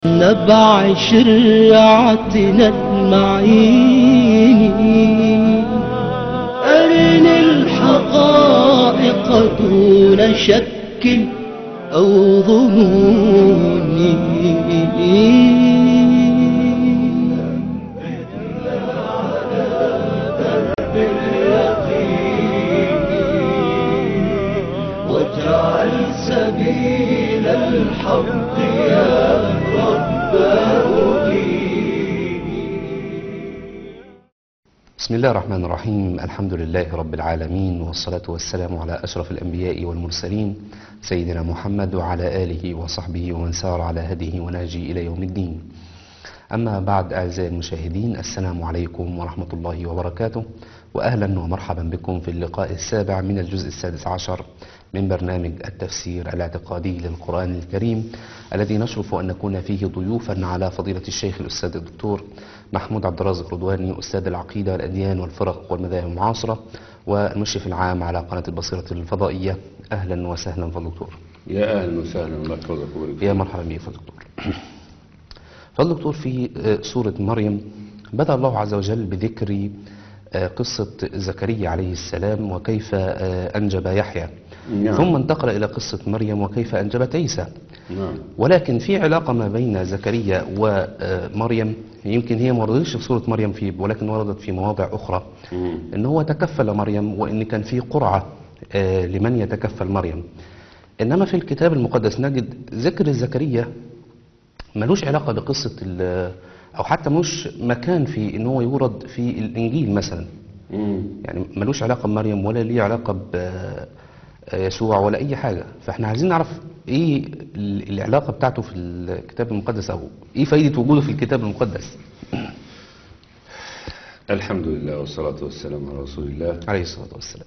نبع شرعتنا المعين أرنا الحقائق دون شك أو ظنون واجعل سبيل الحق يا رب بسم الله الرحمن الرحيم الحمد لله رب العالمين والصلاة والسلام على أشرف الأنبياء والمرسلين سيدنا محمد وعلى آله وصحبه ومن سار على هديه ونهجه إلى يوم الدين أما بعد أعزائي المشاهدين السلام عليكم ورحمة الله وبركاته وأهلا ومرحبا بكم في اللقاء السابع من الجزء السادس عشر من برنامج التفسير الاعتقادي للقرآن الكريم الذي نشرف أن نكون فيه ضيوفا على فضيلة الشيخ الأستاذ الدكتور محمود عبد الرازق رضواني أستاذ العقيدة والأديان والفرق والمذاهب المعاصرة والمشرف العام على قناة البصيرة الفضائية أهلا وسهلا فالدكتور يا اهلا وسهلا الله يحفظك ويبارك يا مرحبا بك فالدكتور فالدكتور في آه، سورة مريم بدأ الله عز وجل بذكر آه، قصة زكريا عليه السلام وكيف آه، أنجب يحيى نعم. ثم انتقل إلى قصة مريم وكيف أنجبت عيسى نعم ولكن في علاقة ما بين زكريا ومريم يمكن هي ما وردتش في سورة مريم في ولكن وردت في مواضع أخرى مم. ان هو تكفل مريم وان كان في قرعة آه، لمن يتكفل مريم انما في الكتاب المقدس نجد ذكر زكريا ملوش علاقة بقصة ال- او حتى ملوش مكان في ان هو يورد في الانجيل مثلا مم. يعني ملوش علاقة بمريم ولا ليه علاقة بيسوع ولا اي حاجة فاحنا عايزين نعرف ايه ال- العلاقة بتاعته في الكتاب المقدس او ايه فايدة وجوده في الكتاب المقدس الحمد لله والصلاة والسلام على رسول الله عليه الصلاة والسلام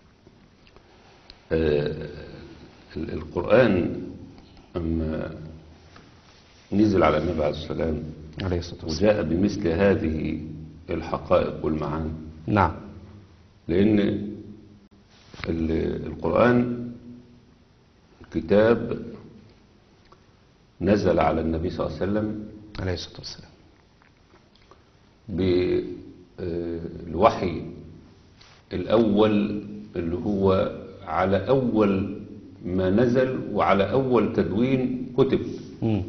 آه، ال- القرآن أما نزل على النبي عليه السلام عليه الصلاة والسلام وجاء بمثل هذه الحقائق والمعاني نعم لأن ال- القرآن كتاب نزل على النبي صلى الله عليه وسلم عليه الصلاة والسلام بالوحي الأول اللي هو على أول ما نزل وعلى أول تدوين كتب مم.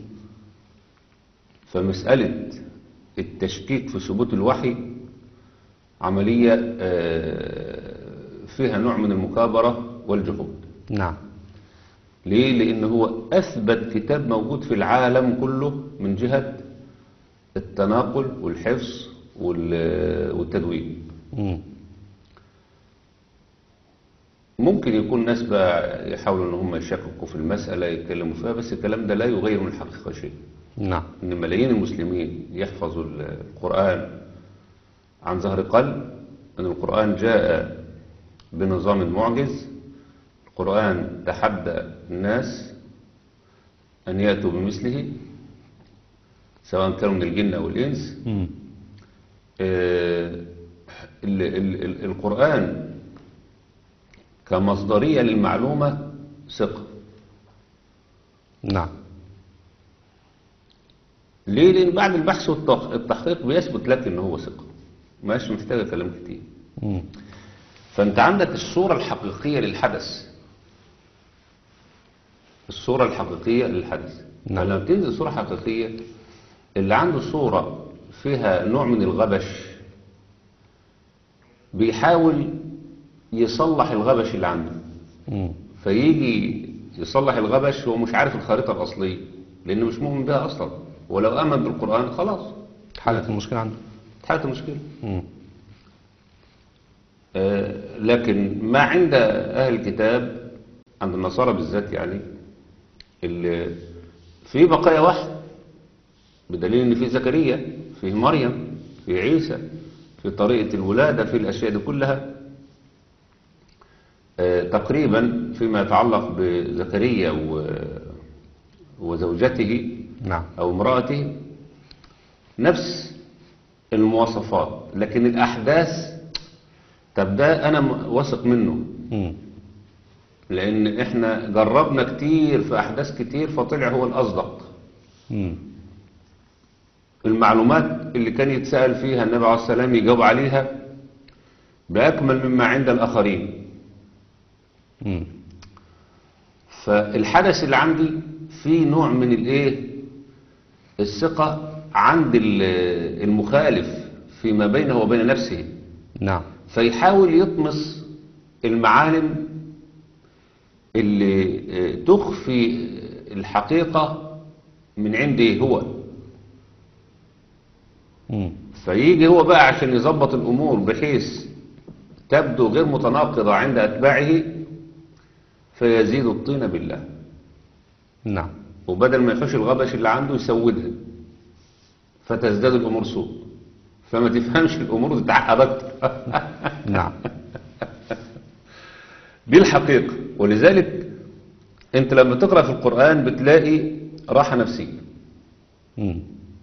فمسألة التشكيك في ثبوت الوحي عملية آه، فيها نوع من المكابرة والجحود نعم ليه؟ لأن هو أثبت كتاب موجود في العالم كله من جهة التناقل والحفظ وال- والتدوين مم. ممكن يكون ناس بقى يحاولوا ان هم يشككوا في المسألة يتكلموا فيها بس الكلام ده لا يغير من الحقيقة شيء نعم ان ملايين المسلمين يحفظوا القرآن عن ظهر قلب ان القرآن جاء بنظام معجز القرآن تحدى الناس ان يأتوا بمثله سواء كانوا من الجن او الانس مم. آه، ال- ال- ال- القرآن كمصدرية للمعلومة ثقة نعم ليه؟ لأن بعد البحث والتحقيق بيثبت لك إن هو ثقة مش محتاجة كلام كتير مم. فأنت عندك الصورة الحقيقية للحدث الصورة الحقيقية للحدث نعم. فلما بتنزل صورة حقيقية اللي عنده صورة فيها نوع من الغبش بيحاول يصلح الغبش اللي عنده مم. فيجي يصلح الغبش هو مش عارف الخريطة الأصلية لأنه مش مؤمن بها أصلا ولو آمن بالقرآن خلاص حالة المشكلة عنده اتحلت المشكلة مم. آه، لكن ما عند أهل الكتاب عند النصارى بالذات يعني اللي في بقايا وحي بدليل ان في زكريا في مريم في عيسى في طريقة الولادة في الأشياء دي كلها آه، تقريبا فيما يتعلق بزكريا و- وزوجته نعم أو امرأته نفس المواصفات لكن الأحداث طب ده أنا م- واثق منه مم. لأن إحنا جربنا كتير في أحداث كتير فطلع هو الأصدق مم. المعلومات اللي كان يتسأل فيها النبي عليه الصلاة والسلام يجاوب عليها بأكمل مما عند الآخرين مم. فالحدث اللي عندي فيه نوع من الايه الثقة عند ال- المخالف فيما بينه وبين نفسه نعم فيحاول يطمس المعالم اللي آه، تخفي الحقيقة من عنده هو مم. فيجي هو بقى عشان يظبط الأمور بحيث تبدو غير متناقضة عند أتباعه فيزيد الطين بالله نعم وبدل ما يحوش الغبش اللي عنده يسودها فتزداد الأمور سوء فما تفهمش الأمور تتعقد أكتر نعم دي الحقيقة ولذلك انت لما تقرأ في القرآن بتلاقي راحة نفسية مم.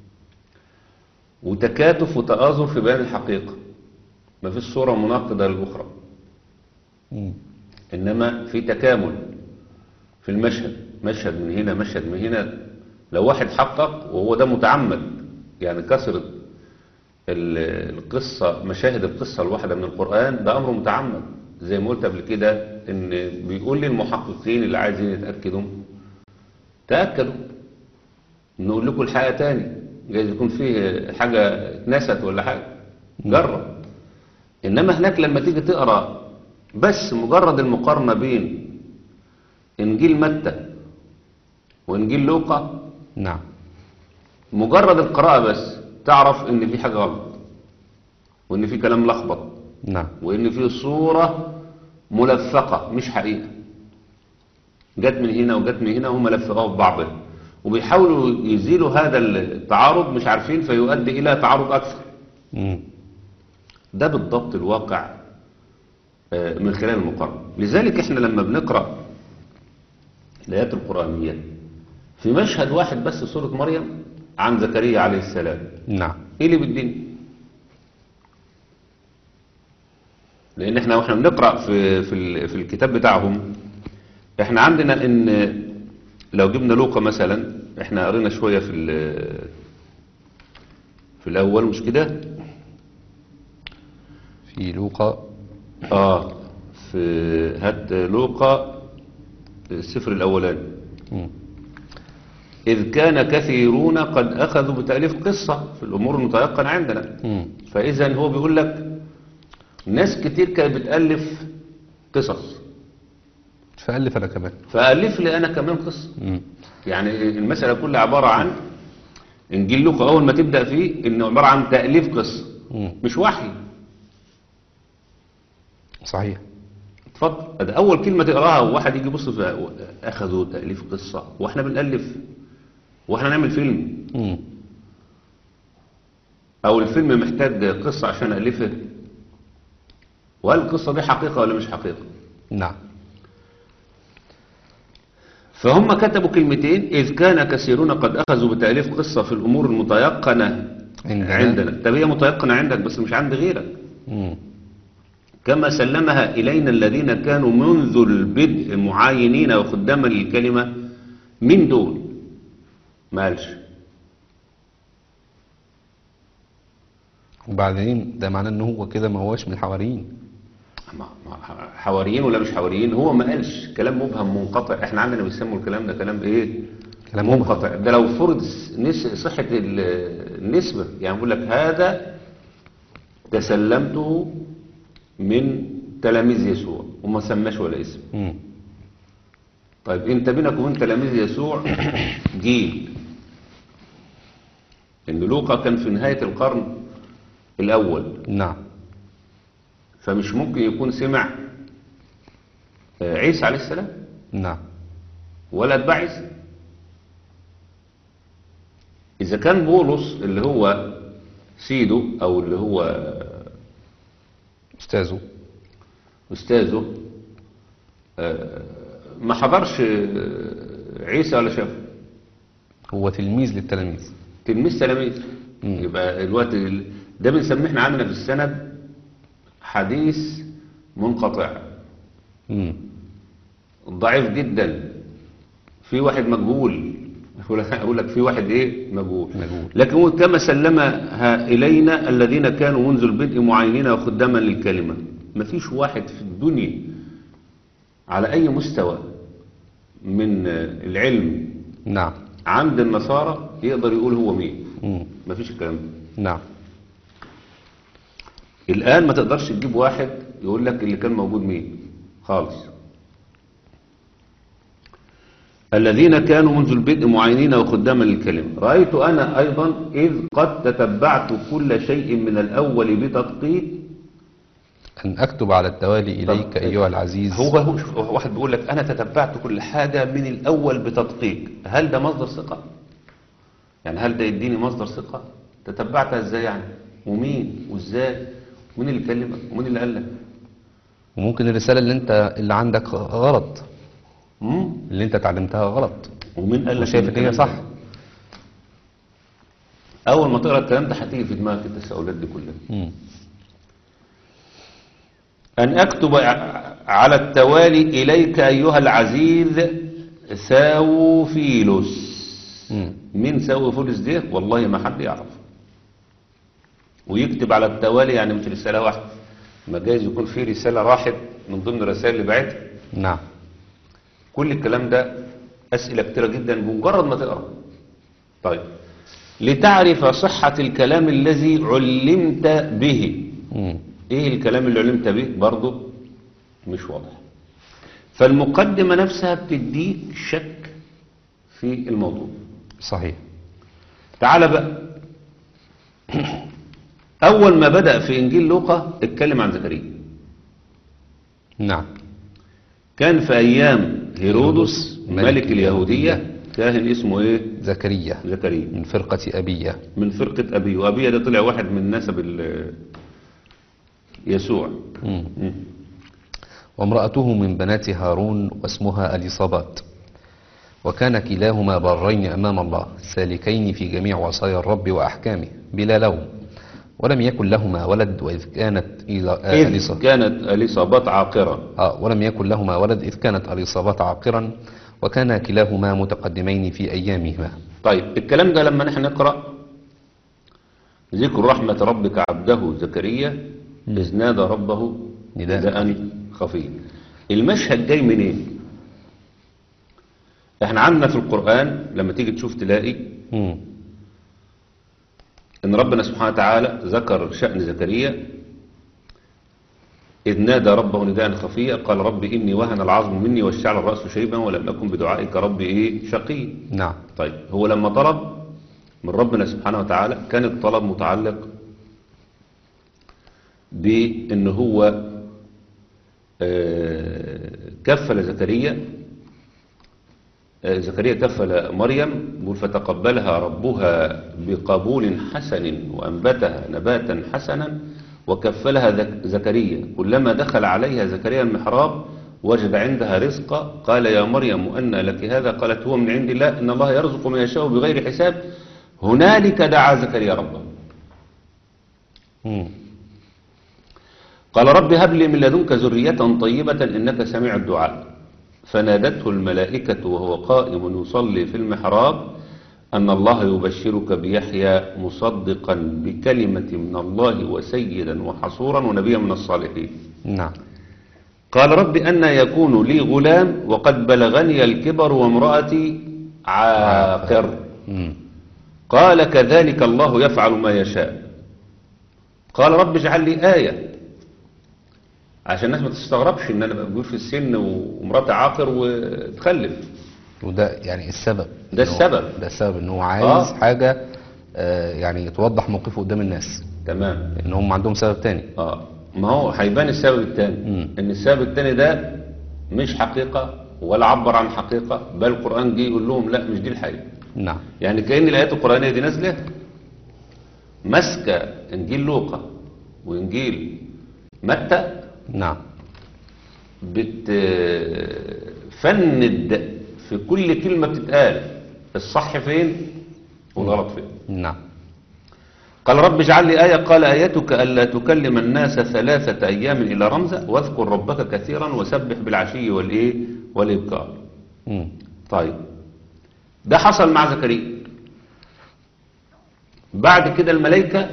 وتكاتف وتآزر في بيان الحقيقة ما فيش صورة مناقضة للأخرى مم. إنما في تكامل في المشهد مشهد من هنا مشهد من هنا لو واحد حقق وهو ده متعمد يعني كسرت ال- القصة مشاهد القصة الواحدة من القرآن ده أمر متعمد زي ما قلت قبل كده إن بيقول للمحققين اللي عايزين يتأكدوا تأكدوا نقول لكم الحقيقة تاني جايز يكون فيه حاجة اتنست ولا حاجة جرب إنما هناك لما تيجي تقرأ بس مجرد المقارنة بين إنجيل متى وإنجيل لوقا نعم مجرد القراءة بس تعرف إن في حاجة غلط وإن في كلام لخبط نعم وإن في صورة ملفقة مش حقيقة جت من هنا وجت من هنا وهم لفقوها في بعضها وبيحاولوا يزيلوا هذا التعارض مش عارفين فيؤدي إلى تعارض أكثر مم. ده بالضبط الواقع آه، من خلال المقارنة لذلك احنا لما بنقرأ الآيات القرآنية في مشهد واحد بس سورة مريم عن زكريا عليه السلام نعم ايه اللي بالدنيا لان احنا واحنا بنقرأ في في ال- في الكتاب بتاعهم احنا عندنا ان لو جبنا لوقا مثلا احنا قرينا شوية في ال- في الاول مش كده في لوقا اه في هات لوقا السفر الاولاني مم. إذ كان كثيرون قد أخذوا بتأليف قصة في الأمور المتيقنة عندنا مم. فإذا هو بيقول لك ناس كتير كانت بتألف قصص فألف أنا كمان فألف لي أنا كمان قصة مم. يعني المسألة كلها عبارة عن إنجيل لوقا أول ما تبدأ فيه إنه عبارة عن تأليف قصة مم. مش وحي صحيح اتفضل ده أول كلمة تقراها وواحد يجي يبص في أخذوا تأليف قصة وإحنا بنألف وإحنا نعمل فيلم مم. او الفيلم محتاج قصة عشان ألفه وهل القصة دي حقيقة ولا مش حقيقة نعم فهم كتبوا كلمتين إذ كان كثيرون قد أخذوا بتأليف قصة في الأمور المتيقنة عندنا. عندنا طب هي متيقنة عندك بس مش عند غيرك مم. كما سلمها إلينا الذين كانوا منذ البدء معاينين وخداما للكلمة من دول ما قالش وبعدين ده معناه ان هو كده ما هوش من الحواريين ما- ما- حواريين ولا مش حواريين هو ما قالش كلام مبهم منقطع احنا عندنا بيسموا الكلام ده كلام ايه كلام مبهم. منقطع ده لو فرض نس صحة ال- النسبة يعني بيقول لك هذا تسلمته من تلاميذ يسوع وما سماش ولا اسم مم. طيب انت بينك وبين تلاميذ يسوع جيل ان لوقا كان في نهاية القرن الاول نعم فمش ممكن يكون سمع آه، عيسى عليه السلام نعم ولا اتباع عيسى إذا كان بولس اللي هو سيده أو اللي هو أستاذه أستاذه آه، ما حضرش آه، عيسى ولا شافه هو تلميذ للتلاميذ تلميذ تلاميذ مم. يبقى الوقت ال- ده بنسميه احنا عندنا في السند حديث منقطع مم. ضعيف جدا في واحد مجهول أقول لك في واحد إيه مجهول مجهول. لكن هو كما سلمها إلينا الذين كانوا منذ البدء معينين وخداما للكلمة مفيش واحد في الدنيا على أي مستوى من العلم نعم عند النصارى يقدر يقول هو مين مم. مفيش الكلام ده نعم الآن ما تقدرش تجيب واحد يقول لك اللي كان موجود مين خالص الذين كانوا منذ البدء معينين وخداما للكلمة رأيت أنا أيضا إذ قد تتبعت كل شيء من الأول بتدقيق أن أكتب على التوالي إليك طب، أيها العزيز هو هو شوف، هو واحد بيقول لك أنا تتبعت كل حاجة من الأول بتدقيق هل ده مصدر ثقة؟ يعني هل ده يديني مصدر ثقة؟ تتبعتها إزاي يعني؟ ومين؟ وإزاي؟ ومين اللي كلمك؟ ومين اللي قال لك؟ وممكن الرسالة اللي أنت اللي عندك غلط مم؟ اللي أنت اتعلمتها غلط ومين قال لك وشايف إن إن هي الكلام صح ده؟ أول ما تقرأ الكلام ده هتيجي في دماغك التساؤلات دي كلها مم. أن أكتب ع- على التوالي إليك أيها العزيز ثاوفيلوس مم. مين ثاوفيلوس ده والله ما حد يعرف ويكتب على التوالي يعني مش رسالة واحدة ما جايز يكون في رسالة راحت من ضمن الرسائل اللي بعتها نعم كل الكلام ده أسئلة كتيرة جدا بمجرد ما تقرأ طيب لتعرف صحة الكلام الذي علمت به مم. ايه الكلام اللي علمت به برضه مش واضح فالمقدمة نفسها بتديك شك في الموضوع صحيح تعال بقى اول ما بدأ في انجيل لوقا اتكلم عن زكريا نعم كان في ايام هيرودس ملك ملك اليهودية كاهن اسمه ايه زكريا زكريا من فرقة أبية من فرقة ابيه وابيه ده طلع واحد من نسب ال- يسوع مم. مم. وامرأته من بنات هارون واسمها أليصابات وكان كلاهما برين أمام الله سالكين في جميع وصايا الرب وأحكامه بلا لوم ولم يكن لهما ولد وإذ كانت إلى- آه، إذ أليصا- كانت اليصابات عاقرة آه ولم يكن لهما ولد إذ كانت أليصابات عاقرا وكان كلاهما متقدمين في أيامهما طيب الكلام ده لما نحن نقرأ ذكر رحمة ربك عبده زكريا إذ نادى ربه نداء نداء خفيا المشهد جاي منين احنا عندنا في القرآن لما تيجي تشوف تلاقي مم. ان ربنا سبحانه وتعالى ذكر شأن زكريا إذ نادى ربه نداء خفيا قال رب إني وهن العظم مني واشتعل الرأس شيبا ولم أكن بدعائك ربي إيه شقي نعم طيب هو لما طلب من ربنا سبحانه وتعالى كان الطلب متعلق بأن هو آه، كفل زكريا آه، زكريا كفل مريم بيقول فتقبلها ربها بقبول حسن وأنبتها نباتا حسنا وكفلها ذك- زكريا كلما دخل عليها زكريا المحراب وجد عندها رزقا قال يا مريم أن لك هذا قالت هو من عند الله إن الله يرزق من يشاء بغير حساب هنالك دعا زكريا ربه مم. قال رب هب لي من لدنك ذرية طيبة إنك سميع الدعاء فنادته الملائكة وهو قائم يصلي في المحراب أن الله يبشرك بيحيى مصدقا بكلمة من الله وسيدا وحصورا ونبيا من الصالحين نعم قال رب أن يكون لي غلام وقد بلغني الكبر وامرأتي عاقر مم. قال كذلك الله يفعل ما يشاء قال رب اجعل لي آية عشان الناس ما تستغربش ان انا بقى كبير في السن ومراتي عاقر وتخلف وده يعني السبب ده إن هو- السبب. ده السبب ان هو عايز آه. حاجة آه يعني توضح موقفه قدام الناس تمام ان هم عندهم سبب تاني اه ما هو هيبان السبب الثاني مم. ان السبب الثاني ده مش حقيقة ولا عبر عن حقيقة بل القرآن جه يقول لهم لا مش دي الحقيقة نعم يعني كأن الآيات القرآنية دي نازلة ماسكة إنجيل لوقا وإنجيل متى نعم بتفند في كل كلمة بتتقال الصح فين والغلط فين نعم قال رب اجعل لي آية قال آيتك ألا تكلم الناس ثلاثة أيام إلى رمزة واذكر ربك كثيرا وسبح بالعشي والإيه والإبكار مم. طيب ده حصل مع زكريا بعد كده الملائكة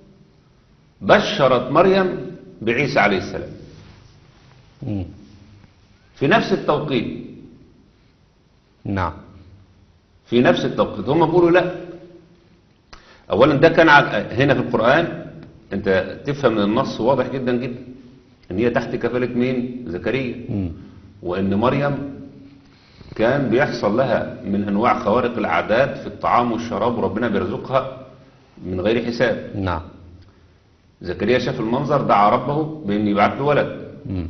بشرت مريم بعيسى عليه السلام مم. في نفس التوقيت نعم في نفس التوقيت هم بيقولوا لا اولا ده كان ع- هنا في القرآن انت تفهم من النص واضح جدا جدا ان هي تحت كفالة مين زكريا مم. وان مريم كان بيحصل لها من انواع خوارق العادات في الطعام والشراب وربنا بيرزقها من غير حساب نعم زكريا شاف المنظر دعا ربه بان يبعث له ولد مم.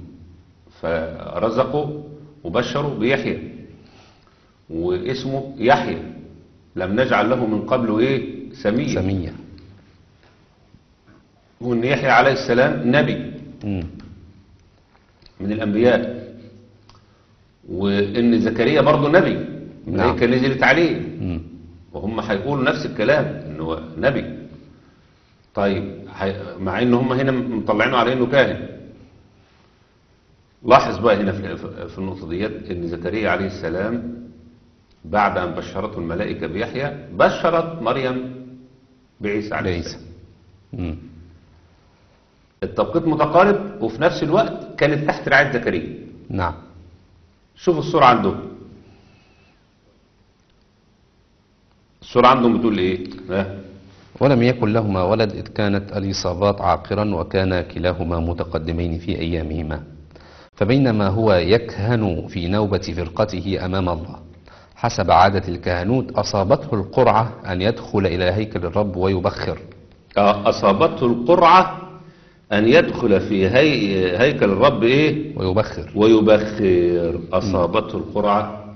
فرزقه وبشره بيحيى واسمه يحيى لم نجعل له من قبل ايه سميا سمية وان يحيى عليه السلام نبي مم. من الانبياء وان زكريا برضه نبي الملائكه نزلت عليه مم. وهم هيقولوا نفس الكلام انه نبي طيب حي... مع ان هم هنا مطلعينه على انه كاهن لاحظ بقى هنا في, في النقطه ديت ان زكريا عليه السلام بعد ان بشرته الملائكه بيحيى بشرت مريم بعيسى عليه بعيسى السلام مم. التوقيت متقارب وفي نفس الوقت كانت تحت رعايه زكريا نعم شوف الصورة عندهم الصورة عندهم بتقول ايه ها ولم يكن لهما ولد إذ كانت اليصابات عاقرا وكان كلاهما متقدمين في أيامهما فبينما هو يكهن في نوبة فرقته أمام الله حسب عادة الكهنوت أصابته القرعة أن يدخل إلى هيكل الرب ويبخر آه، أصابته القرعة أن يدخل في هي... هيكل الرب إيه ويبخر ويبخر أصابته القرعة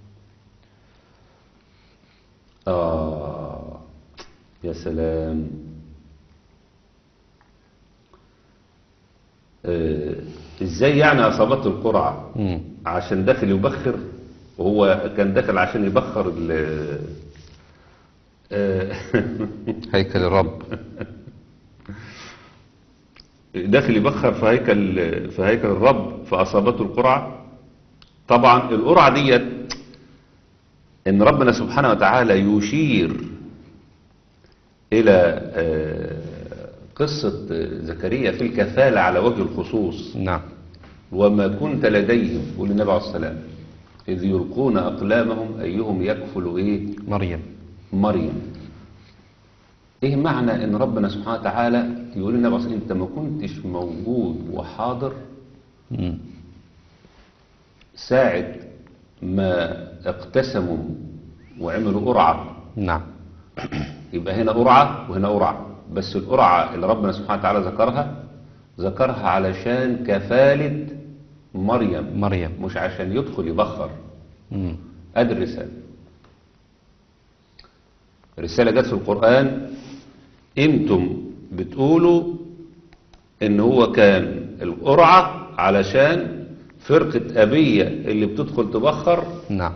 آه يا سلام آه إزاي يعني أصابته القرعة مم. عشان داخل يبخر وهو كان داخل عشان يبخر ال آه، هيكل الرب داخل يبخر في هيكل في هيكل الرب فأصابته القرعة طبعا القرعة ديت ان ربنا سبحانه وتعالى يشير الى آه، قصة زكريا في الكفالة على وجه الخصوص نعم وما كنت لديهم يقول النبي عليه السلام إذ يلقون أقلامهم أيهم يكفل إيه مريم مريم إيه معنى إن ربنا سبحانه وتعالى يقول للنبي عليه السلام أنت ما كنتش موجود وحاضر مم. ساعة ما اقتسموا وعملوا قرعة نعم يبقى هنا قرعة وهنا قرعة بس القرعة اللي ربنا سبحانه وتعالى ذكرها ذكرها علشان كفالة مريم مريم مش عشان يدخل يبخر مم. ادي الرسالة الرسالة جت في القرآن انتم بتقولوا ان هو كان القرعة علشان فرقة أبية اللي بتدخل تبخر نعم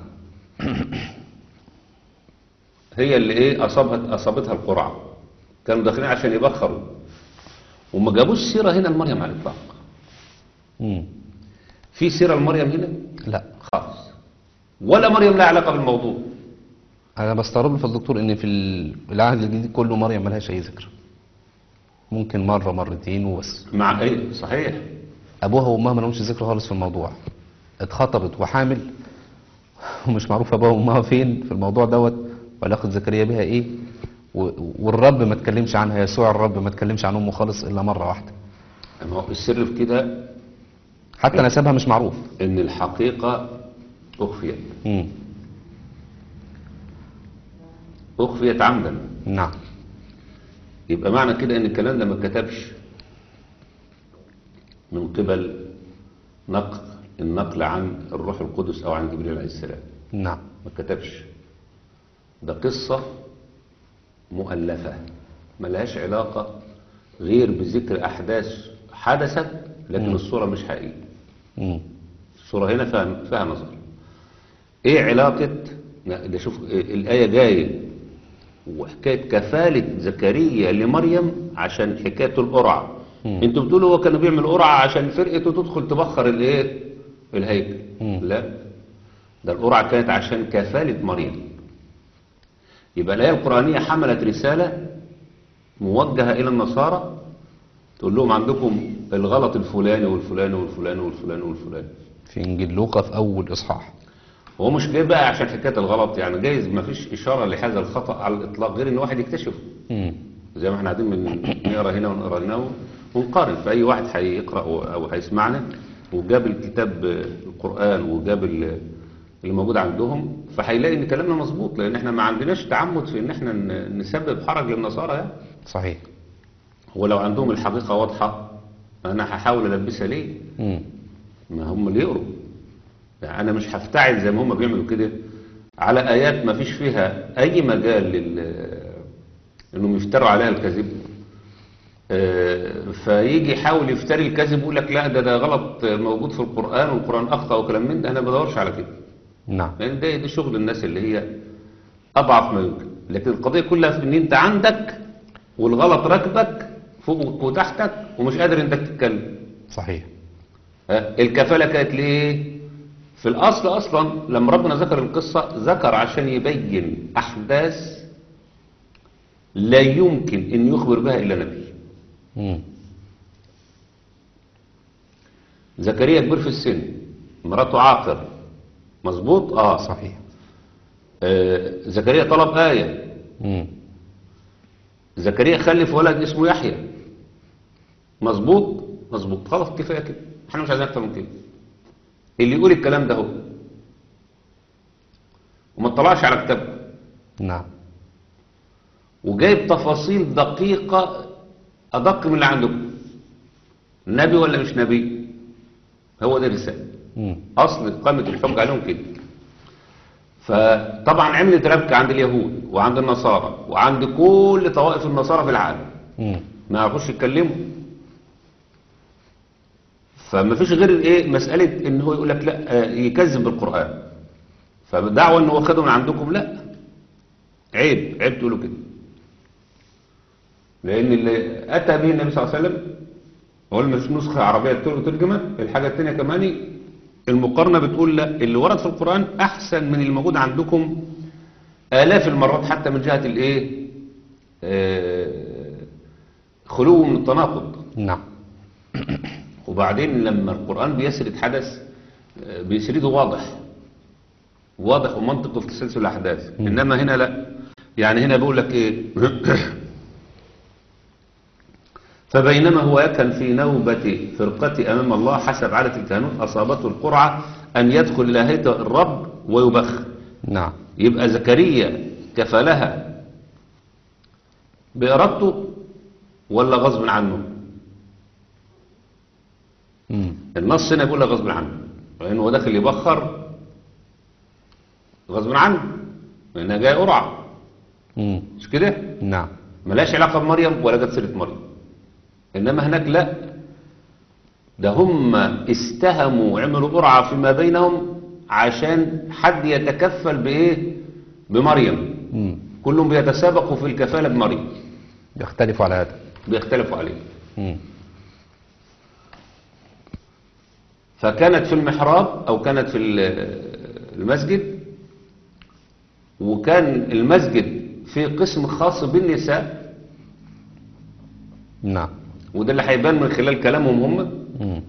هي اللي ايه أصابت أصابتها القرعة كانوا داخلين عشان يبخروا وما جابوش سيرة هنا لمريم على الإطلاق مم. في سيرة لمريم هنا لا خالص ولا مريم لها علاقة بالموضوع انا بستغرب في الدكتور ان في ال- العهد الجديد كله مريم ملهاش اي ذكر ممكن مره مرتين وبس مع ايه صحيح ابوها وامها ما لهمش ذكر خالص في الموضوع اتخطبت وحامل ومش معروف ابوها وامها فين في الموضوع دوت وعلاقه زكريا بها ايه و- والرب ما اتكلمش عنها يسوع الرب ما اتكلمش عن امه خالص الا مره واحده ما هو السر في كده حتى نسبها مش معروف ان الحقيقة اخفيت مم. اخفيت عمدا نعم يبقى معنى كده ان الكلام ده ما اتكتبش من قبل نقل النقل عن الروح القدس او عن جبريل عليه السلام نعم ما اتكتبش ده قصة مؤلفة ملهاش علاقة غير بذكر أحداث حدثت لكن الصورة مش حقيقية مم. الصورة هنا فيها, فيها نظر ايه علاقة لا، ده شوف إيه الآية جاية وحكاية كفالة زكريا لمريم عشان حكاية القرعة مم. انتوا بتقولوا هو كان بيعمل قرعة عشان فرقته تدخل تبخر الايه الهيكل مم. لا ده القرعة كانت عشان كفالة مريم يبقى الآية القرآنية حملت رسالة موجهة إلى النصارى تقول لهم عندكم الغلط الفلاني والفلاني والفلاني والفلاني والفلاني في إنجيل لوقا في أول إصحاح هو مش جاي بقى عشان حكاية الغلط يعني جايز ما فيش إشارة لهذا الخطأ على الإطلاق غير إن واحد يكتشفه مم. زي ما احنا قاعدين من نقرا هنا ونقرا هنا ونقارن فأي واحد هيقرأ أو هيسمعنا وجاب الكتاب القرآن وجاب ال- اللي موجود عندهم فهيلاقي إن كلامنا مظبوط لأن احنا ما عندناش تعمد في إن احنا ن- نسبب حرج للنصارى يعني صحيح ولو عندهم الحقيقة واضحة أنا هحاول ألبسها ليه؟ مم. ما هم اللي يقروا يعني أنا مش هفتعل زي ما هم بيعملوا كده على آيات ما فيش فيها أي مجال لل إنهم يفتروا عليها الكذب آه، فيجي يحاول يفتري الكذب ويقول لك لا ده ده غلط موجود في القرآن والقرآن أخطأ وكلام من ده أنا ما بدورش على كده نعم لأن ده ده شغل الناس اللي هي أضعف ما يمكن لكن القضية كلها في إن أنت عندك والغلط راكبك فوق وتحتك ومش قادر إنك تتكلم صحيح ها، الكفالة كانت ليه في الأصل أصلا لما ربنا ذكر القصة ذكر عشان يبين أحداث لا يمكن أن يخبر بها إلا نبي مم. زكريا كبير في السن مراته عاقر مظبوط اه صحيح آه، زكريا طلب آية مم. زكريا خلف ولد اسمه يحيى مظبوط مظبوط خلاص كفايه كده احنا مش عايزين اكتر من كده اللي يقول الكلام ده هو وما اطلعش على كتابه نعم وجايب تفاصيل دقيقة أدق من اللي عندكم نبي ولا مش نبي هو ده الرسالة مم. أصل قامة الحج عليهم كده فطبعا عملت ربكة عند اليهود وعند النصارى وعند كل طوائف النصارى في العالم مم. ما يعرفوش يتكلموا فما فيش غير ايه مسألة ان هو يقول لك لا آه، يكذب بالقرآن فدعوة ان هو خده من عندكم لا عيب عيب تقولوا كده لان اللي اتى به النبي صلى الله عليه وسلم هو مش نسخة عربية تر- ترجمة الحاجة التانية كمان المقارنة بتقول لا اللي ورد في القرآن احسن من اللي موجود عندكم آلاف المرات حتى من جهة الايه آه، خلو من التناقض نعم وبعدين لما القرآن بيسرد حدث آه، بيسرده واضح واضح ومنطقي في تسلسل الأحداث إنما هنا لا يعني هنا بيقول لك إيه فبينما هو يكن في نوبة فرقة أمام الله حسب عادة الكهنوت أصابته القرعة أن يدخل إلى هيئة الرب ويبخ نعم يبقى زكريا كفلها بإرادته ولا غصب عنه مم. النص هنا بيقول لك غصب عنه لأنه هو داخل يبخر غصب عنه لأنها جاية قرعة مم. مش كده نعم ملاش علاقة بمريم ولا جت سيرة مريم إنما هناك لا ده هم استهموا عملوا قرعة فيما بينهم عشان حد يتكفل بإيه بمريم مم. كلهم بيتسابقوا في الكفالة بمريم يختلف على هذا بيختلفوا عليه مم. فكانت في المحراب أو كانت في ال- المسجد وكان المسجد في قسم خاص بالنساء نعم وده اللي هيبان من خلال كلامهم هم مم.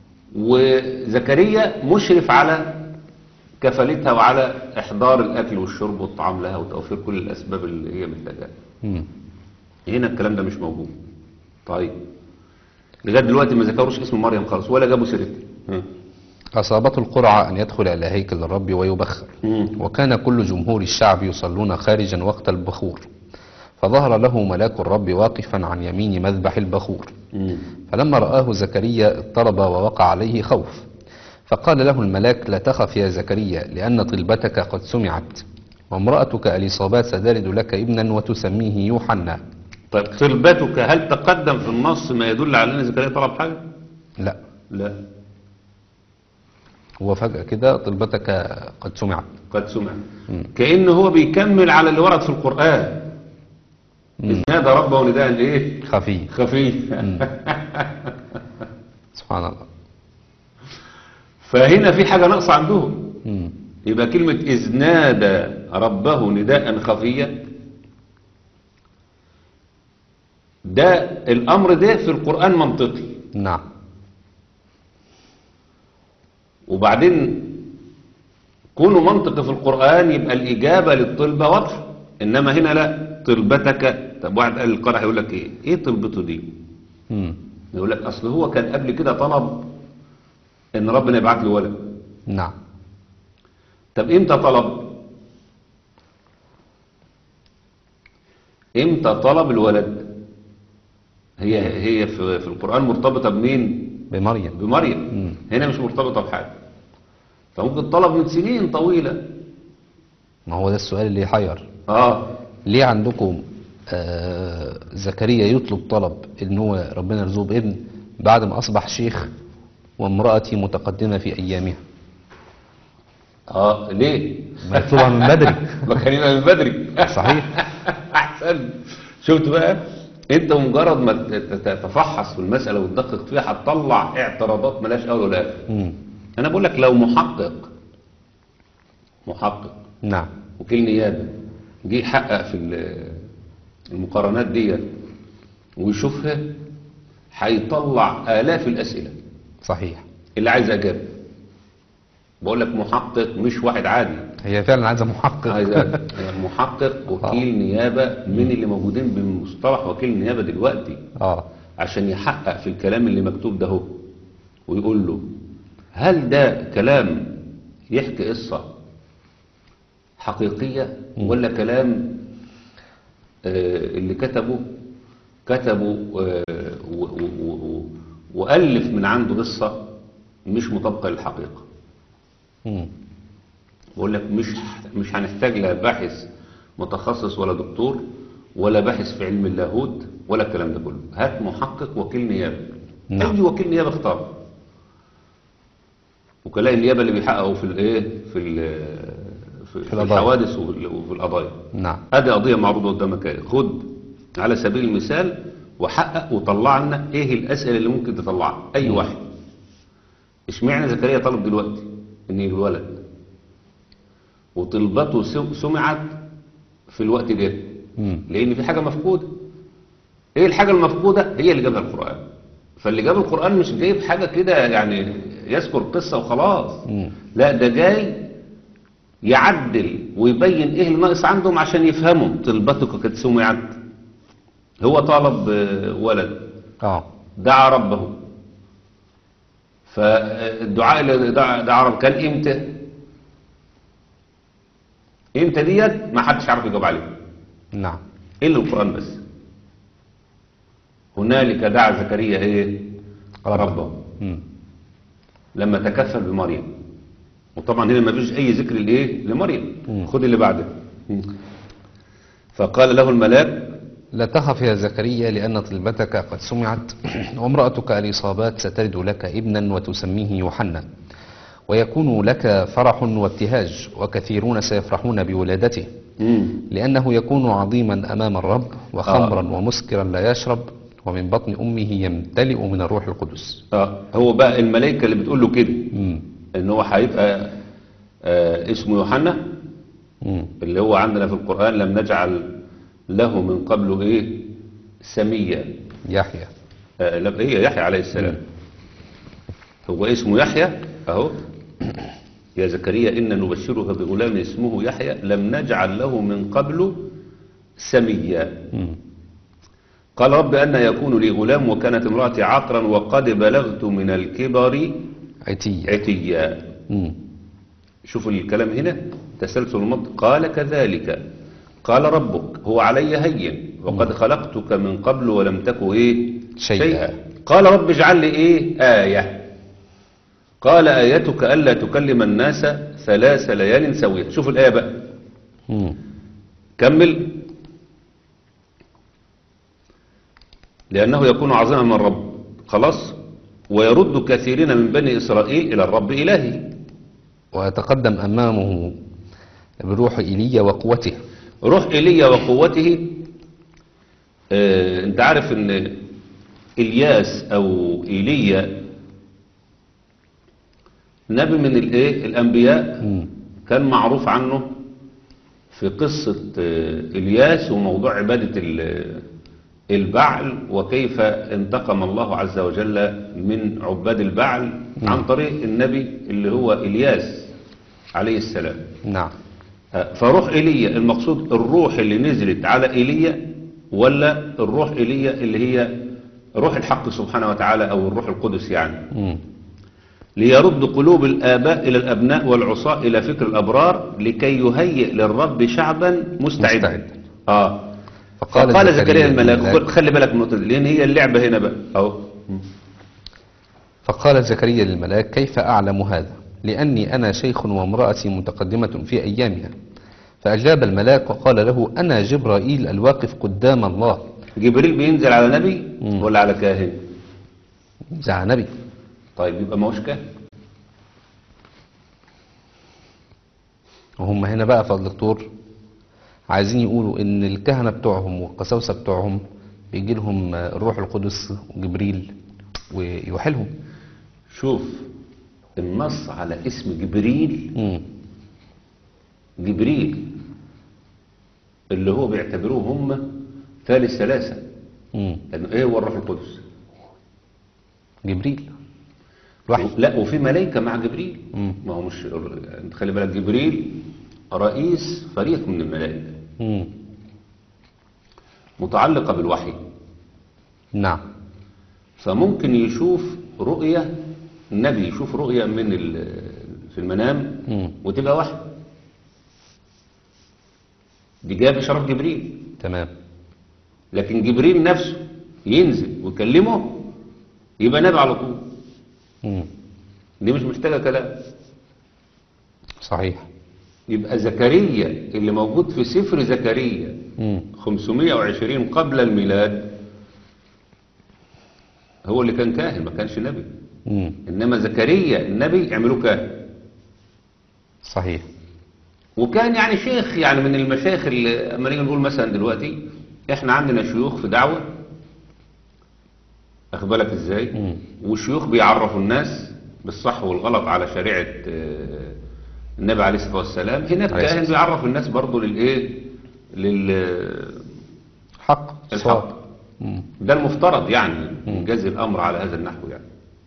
وزكريا مشرف على كفالتها وعلى إحضار الأكل والشرب والطعام لها وتوفير كل الأسباب اللي هي محتاجاها مم. هنا الكلام ده مش موجود طيب لغاية دلوقتي ما ذكروش اسم مريم خالص ولا جابوا سيرتها ها. أصابته القرعة أن يدخل إلى هيكل الرب ويبخر مم. وكان كل جمهور الشعب يصلون خارجا وقت البخور فظهر له ملاك الرب واقفا عن يمين مذبح البخور مم. فلما رآه زكريا اضطرب ووقع عليه خوف فقال له الملاك لا تخف يا زكريا لأن طلبتك قد سمعت وامرأتك أليصابات ستلد لك ابنا وتسميه يوحنا طيب طلبتك هل تقدم في النص ما يدل على ان زكريا طلب حاجه؟ لا لا هو فجأة كده طلبتك قد سمعت قد سمع كأنه هو بيكمل على اللي ورد في القرآن إذ نادى ربه نداء ايه؟ خفي خفيف سبحان الله فهنا في حاجة ناقصة عندهم مم. يبقى كلمة إذ نادى ربه نداء خفيا ده الأمر ده في القرآن منطقي نعم وبعدين كونه منطقي في القرآن يبقى الإجابة للطلبة واضحة إنما هنا لا طلبتك طب واحد قال القرأ هيقول لك إيه إيه طلبته دي مم. يقول لك أصل هو كان قبل كده طلب إن ربنا يبعت له ولد نعم طب إمتى طلب إمتى طلب الولد هي هي في, في القرآن مرتبطة بمين بمريم بمريم مم. هنا مش مرتبطة بحاجة فممكن طلب من سنين طويلة ما هو ده السؤال اللي يحير اه ليه عندكم آه زكريا يطلب طلب ان هو ربنا يرزقه بابن بعد ما اصبح شيخ وامرأتي متقدمة في ايامها اه ليه ما يطلبها من بدري ما كان يبقى من بدري صحيح احسن شفت بقى انت مجرد ما ت- ت- تتفحص في المسألة وتدقق فيها هتطلع اعتراضات ملاش اول ولا اخر مم. انا بقول لك لو محقق محقق نعم وكيل نيابه جه يحقق في ال- المقارنات دي ويشوفها هيطلع آلاف الأسئلة صحيح اللي عايز أجابة بقول لك محقق مش واحد عادي هي فعلا عايزة محقق عايز محقق وكيل نيابة من اللي موجودين بمصطلح وكيل نيابة دلوقتي اه عشان يحقق في الكلام اللي مكتوب ده هو ويقول له هل ده كلام يحكي قصة حقيقية ولا كلام آه، اللي كتبه كتبه آه، و- و- و- وألف من عنده قصة مش مطابقة للحقيقة مم. بقول لك مش مش هنحتاج لا باحث متخصص ولا دكتور ولا باحث في علم اللاهوت ولا الكلام ده كله هات محقق وكيل نيابه نعم. اي وكيل نيابه اختاره وكلاء النيابه اللي بيحققوا في الايه في ال- في, في القضايا. الحوادث وفي وفي القضايا نعم ادي قضيه معروضه قدامك اهي. خد على سبيل المثال وحقق وطلع لنا ايه الاسئله اللي ممكن تطلعها اي واحد اشمعنى زكريا طلب دلوقتي ان الولد وطلبته سم- سمعت في الوقت ده مم. لان في حاجه مفقوده ايه الحاجه المفقوده هي اللي جابها القران فاللي جاب القران مش جايب حاجه كده يعني يذكر قصه وخلاص مم. لا ده جاي يعدل ويبين ايه الناقص عندهم عشان يفهموا طلبتك قد سمعت هو طالب آه، ولد اه دعا ربه فالدعاء اللي دعا دعا رب كان امتى امتى ديت ما حدش عارف يجاوب عليه نعم الا القران بس هنالك دعا زكريا ايه ربه مم. لما تكفل بمريم وطبعا هنا ما فيش اي ذكر لايه لمريم مم. خد اللي بعده فقال له الملاك لا تخف يا زكريا لأن طلبتك قد سمعت وامرأتك الإصابات ستلد لك ابنا وتسميه يوحنا ويكون لك فرح وابتهاج وكثيرون سيفرحون بولادته مم. لأنه يكون عظيما أمام الرب وخمرا ومسكرا لا يشرب ومن بطن أمه يمتلئ من الروح القدس اه هو بقى الملائكه اللي بتقول له كده مم. ان هو هيبقى آه اسمه يوحنا مم. اللي هو عندنا في القرآن لم نجعل له من قبله ايه سميا يحيى آه لم هي يحيى عليه السلام هو اسمه يحيى اهو يا زكريا إن نبشرك بغلام اسمه يحيى لم نجعل له من قبله سميا مم. قال رب أن يكون لي غلام وكانت امرأتي عقرا وقد بلغت من الكبر عتية عتيا مم. شوف الكلام هنا تسلسل المض قال كذلك قال ربك هو علي هين وقد خلقتك من قبل ولم تك ايه شيئا. قال رب اجعل لي ايه آية قال آيتك ألا تكلم الناس ثلاث ليال سوية شوف الآية بقى مم. كمل لأنه يكون عظيما من الرب خلاص ويرد كثيرين من بني إسرائيل إلى الرب إلهي ويتقدم أمامه بروح إيليا وقوته روح ايليا وقوته آه، انت عارف ان الياس او ايليا نبي من الايه الانبياء مم. كان معروف عنه في قصة آه، الياس وموضوع عبادة ال- البعل وكيف انتقم الله عز وجل من عباد البعل عن طريق النبي اللي هو إلياس عليه السلام نعم آه، فروح ايليا المقصود الروح اللي نزلت على ايليا ولا الروح ايليا اللي هي روح الحق سبحانه وتعالى او الروح القدس يعني مم. ليرد قلوب الآباء إلى الأبناء والعصاة إلى فكر الأبرار لكي يهيئ للرب شعبا مستعدا مستعد. آه فقال فقال, زكريا زكريا الملاك للملاك- خلي بالك من النقطة دي لأن هي اللعبة هنا بقى أهو فقال زكريا للملاك كيف أعلم هذا لأني أنا شيخ وامرأتي متقدمة في أيامها فأجاب الملاك وقال له أنا جبرائيل الواقف قدام الله جبريل بينزل على نبي مم. ولا على كاهن زع نبي طيب يبقى ما هوش كاهن وهم هنا بقى فضل دكتور عايزين يقولوا ان الكهنة بتوعهم والقساوسة بتوعهم بيجي لهم الروح القدس وجبريل ويوحلهم شوف النص على اسم جبريل مم. جبريل اللي هو بيعتبروه هم ثالث ثلاثة مم. لأنه إيه هو الروح القدس جبريل وحي لا وفي ملائكة مع جبريل مم. ما هو مش انت خلي بالك جبريل رئيس فريق من الملائكة مم. متعلقة بالوحي نعم فممكن يشوف رؤية النبي يشوف رؤية من ال- في المنام مم. وتبقى وحي دي جايه بشرف جبريل تمام لكن جبريل نفسه ينزل ويكلمه يبقى نبي على طول مم. دي مش محتاجة كلام صحيح يبقى زكريا اللي موجود في سفر زكريا مم. 520 قبل الميلاد هو اللي كان كاهن ما كانش نبي مم. انما زكريا النبي عملوه كاهن صحيح وكان يعني شيخ يعني من المشايخ اللي اما نيجي نقول مثلا دلوقتي احنا عندنا شيوخ في دعوه اخد بالك ازاي مم. وشيوخ بيعرفوا الناس بالصح والغلط على شريعه آه، النبي عليه الصلاه والسلام هناك عليه كاهن الصلاة بيعرف الناس برضه للايه لل حق الحق. صواب. مم. ده المفترض يعني يجازي الامر على هذا النحو يعني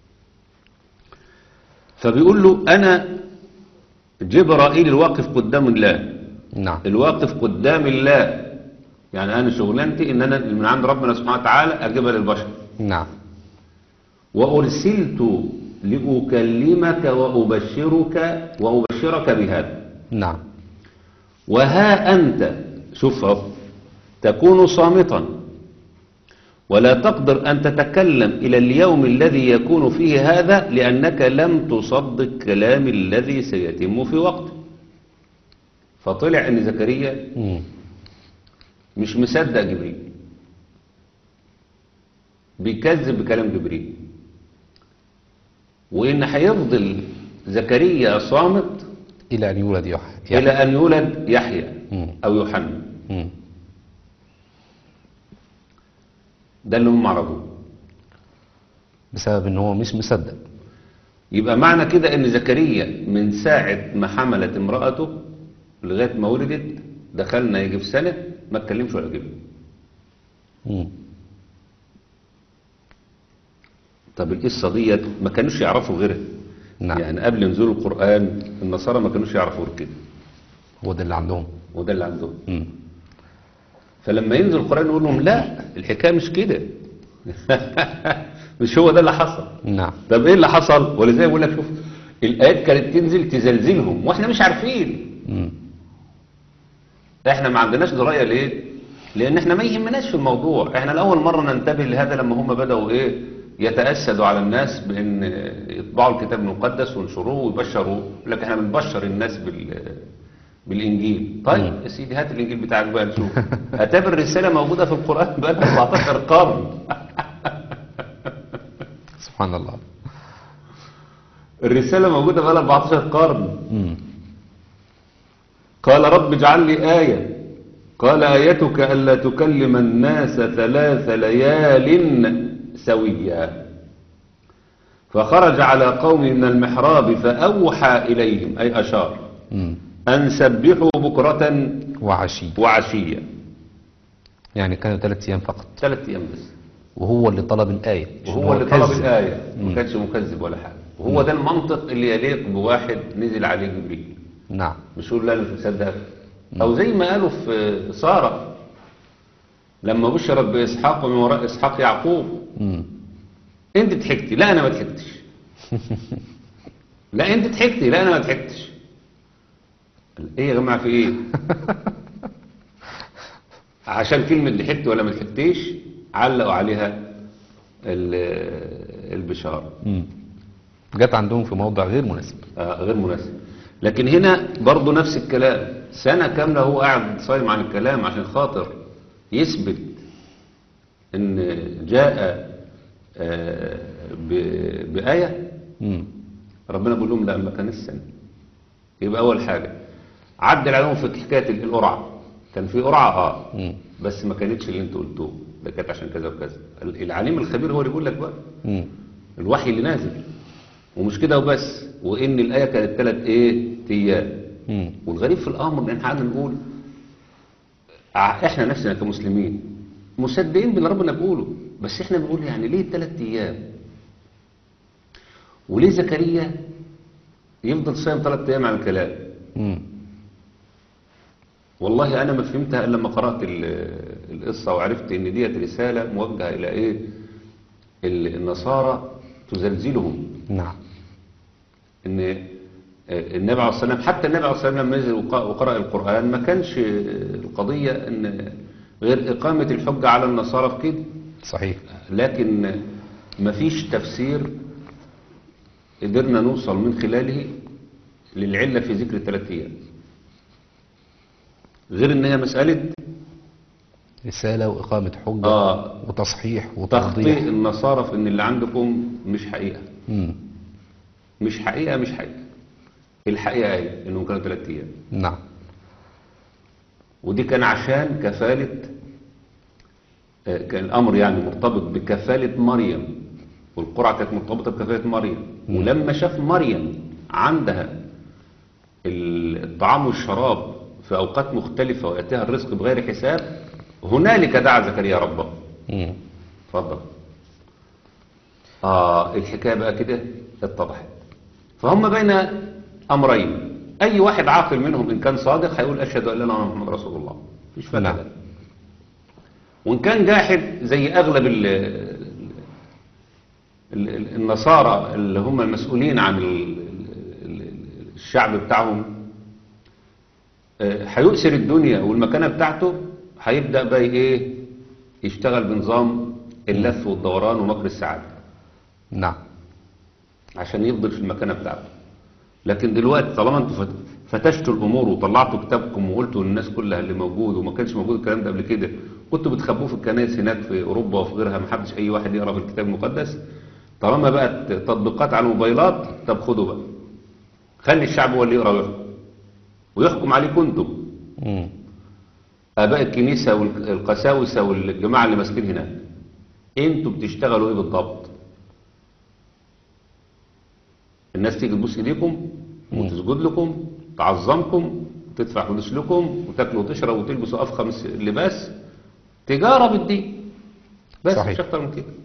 فبيقول له انا جبرائيل الواقف قدام الله نعم الواقف قدام الله يعني انا شغلانتي ان انا من عند ربنا سبحانه وتعالى اجيبها للبشر نعم وارسلت لاكلمك وابشرك وابشرك بهذا نعم وها أنت شوف أهو، تكون صامتا ولا تقدر أن تتكلم إلى اليوم الذي يكون فيه هذا لأنك لم تصدق كلام الذي سيتم في وقته فطلع أن زكريا مم. مش مصدق جبريل بيكذب بكلام جبريل وإن هيفضل زكريا صامت إلى أن يولد يحيى إلى أن يولد يحيى مم. أو يوحنا مم. ده اللي هم عرفوه بسبب ان هو مش مصدق يبقى معنى كده ان زكريا من ساعة ما حملت امرأته لغاية ما ولدت دخلنا يجي في سنة ما اتكلمش ولا جبل مم. طب القصة ديت ما كانوش يعرفوا غيرها نعم. يعني قبل نزول القرآن النصارى ما كانوش يعرفوا غير كده هو ده اللي عندهم وده اللي عندهم مم. فلما ينزل القرآن يقول لهم لا الحكاية مش كده مش هو ده اللي حصل نعم طب ايه اللي حصل ولذلك بقول لك شوف الايات كانت تنزل تزلزلهم واحنا مش عارفين مم. احنا ما عندناش درايه ليه لان احنا ما يهمناش في الموضوع احنا لاول مره ننتبه لهذا لما هم بداوا ايه يتاسدوا على الناس بان يطبعوا الكتاب المقدس وينشروه ويبشروا يقول لك احنا بنبشر الناس بال بالانجيل طيب مم. يا سيدي هات الانجيل بتاعك بقى نشوف هتقابل الرساله موجوده في القران بقى لها 14 قرن سبحان الله الرساله موجوده بقى لها 14 قرن مم. قال رب اجعل لي آية قال آيتك ألا تكلم الناس ثلاث ليال سويا فخرج على قوم من المحراب فأوحى إليهم أي أشار مم. أن سبحوا بكرة وعشي وعشيا يعني كانوا ثلاث أيام فقط ثلاث ايام بس وهو اللي طلب الآية مش إن وهو هو اللي طلب كذب. الآية ما كانش مكذب ولا حاجة وهو ده المنطق اللي يليق بواحد نزل عليه جبريل نعم مش يقول لا انا مش مصدقك او زي ما قالوا في سارة لما بشرت باسحاق ومن وراء اسحاق يعقوب مم. انت ضحكتي لا انا ما ضحكتش لا انت ضحكتي لا انا ما ضحكتش ايه يا جماعه في ايه عشان كلمه ضحكت ولا ما ضحكتيش علقوا عليها ال- البشاره مم. جت عندهم في موضع غير مناسب آه، غير مناسب لكن هنا برضه نفس الكلام سنة كاملة هو قاعد صايم عن الكلام عشان خاطر يثبت ان جاء آه، ب- بآية مم. ربنا بيقول لهم لا ما كان السنة يبقى أول حاجة عدل عليهم في حكاية القرعة كان في قرعة اه مم. بس ما كانتش اللي انتوا قلتوه ده كانت عشان كذا وكذا العليم الخبير هو اللي يقول لك بقى مم. الوحي اللي نازل ومش كده وبس وان الايه كانت ثلاث ايه ايام مم. والغريب في الامر ان احنا قعدنا نقول ع- احنا نفسنا كمسلمين مصدقين باللي ربنا بيقوله بس احنا بنقول يعني ليه ثلاث ايام وليه زكريا يفضل صايم ثلاث ايام عن الكلام مم. والله انا ما فهمتها الا لما قرات ال- القصه وعرفت ان ديت رساله موجهه الى ايه ال- النصارى تزلزلهم نعم ان النبي عليه الصلاه والسلام حتى النبي عليه الصلاه والسلام لما نزل وق- وقرأ القرآن ما كانش القضية ان غير إقامة الحجة على النصارى في كده صحيح لكن ما فيش تفسير قدرنا نوصل من خلاله للعلة في ذكر الثلاث أيام غير ان هي مسألة رسالة وإقامة حجة آه. وتصحيح تخطئ وتوضيح النصارى في ان اللي عندكم مش حقيقة مم. مش حقيقة مش حقيقة الحقيقة ايه انهم كانوا ثلاث أيام نعم ودي كان عشان كفالة آه، كان الأمر يعني مرتبط بكفالة مريم والقرعة كانت مرتبطة بكفالة مريم ولما شاف مريم عندها ال- الطعام والشراب في أوقات مختلفة ويأتيها الرزق بغير حساب هنالك دعا زكريا ربه مم. اتفضل آه الحكاية بقى كده اتضحت فهم بين أمرين أي واحد عاقل منهم إن كان صادق هيقول أشهد أن لا إله إلا الله محمد رسول الله مفيش فرق نعم. ده. وإن كان جاحد زي أغلب ال ال- ال- النصارى اللي هم المسؤولين عن ال- ال- ال- الشعب بتاعهم آه، هيؤثر الدنيا والمكانة بتاعته هيبدأ بقى ايه يشتغل بنظام اللف والدوران ومكر السعادة نعم عشان يفضل في المكانة بتاعته لكن دلوقتي طالما انتوا فت- فتشتوا الامور وطلعتوا كتابكم وقلتوا للناس كلها اللي موجود وما كانش موجود الكلام ده قبل كده كنتوا بتخبوه في الكنائس هناك في اوروبا وفي غيرها ما حدش اي واحد يقرا في الكتاب المقدس طالما بقت تطبيقات على الموبايلات طب خدوا بقى خلي الشعب هو اللي يقرا ويحكم ويحكم عليكم انتم مم. اباء الكنيسه والقساوسه والجماعه اللي ماسكين هناك انتوا بتشتغلوا ايه بالضبط الناس تيجي تبوس ايديكم وتسجد لكم تعظمكم وتدفع فلوس لكم وتاكلوا وتشربوا وتلبسوا افخم س- لباس تجاره بالدين بس صحيح. مش اكتر من كده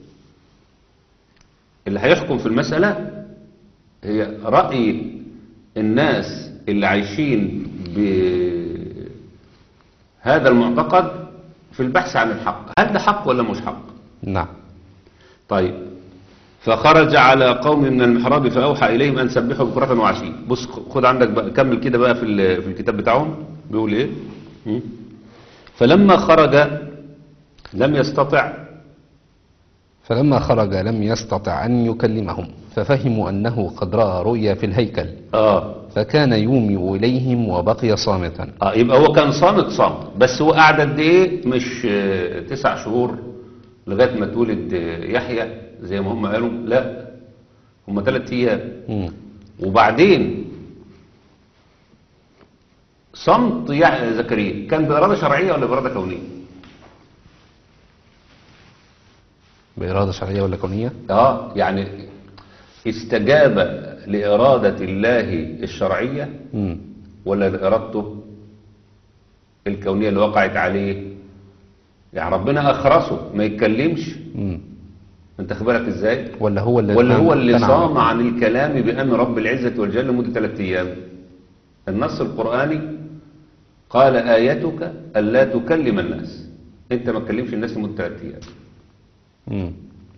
اللي هيحكم في المساله هي راي الناس اللي عايشين بهذا المعتقد في البحث عن الحق هل ده حق ولا مش حق نعم طيب فخرج على قوم من المحراب فأوحى إليهم أن سبحوا بكرة وعشي بص خد عندك بقى كمل كده بقى في ال- في الكتاب بتاعهم بيقول إيه م? فلما خرج لم يستطع فلما خرج لم يستطع أن يكلمهم ففهموا أنه قد رأى رؤيا في الهيكل آه فكان يومي إليهم وبقي صامتا آه يبقى هو كان صامت صامت بس هو قعد قد إيه مش آه، تسع شهور لغاية ما تولد آه، يحيى زي ما هم قالوا لا هم ثلاث أيام مم. وبعدين صمت يع- زكريا كان بإرادة شرعية ولا بإرادة كونية بإرادة شرعية ولا كونية اه يعني استجاب لإرادة الله الشرعية مم. ولا لإرادته الكونية اللي وقعت عليه يعني ربنا اخرسه ما يتكلمش مم. انت خبرك ازاي ولا هو اللي ولا هو اللي امتنع صام عن الكلام بأمر رب العزة والجل لمدة ثلاثة أيام النص القرآني قال آيتك ألا تكلم الناس أنت ما تكلمش الناس لمدة ثلاثة أيام مم.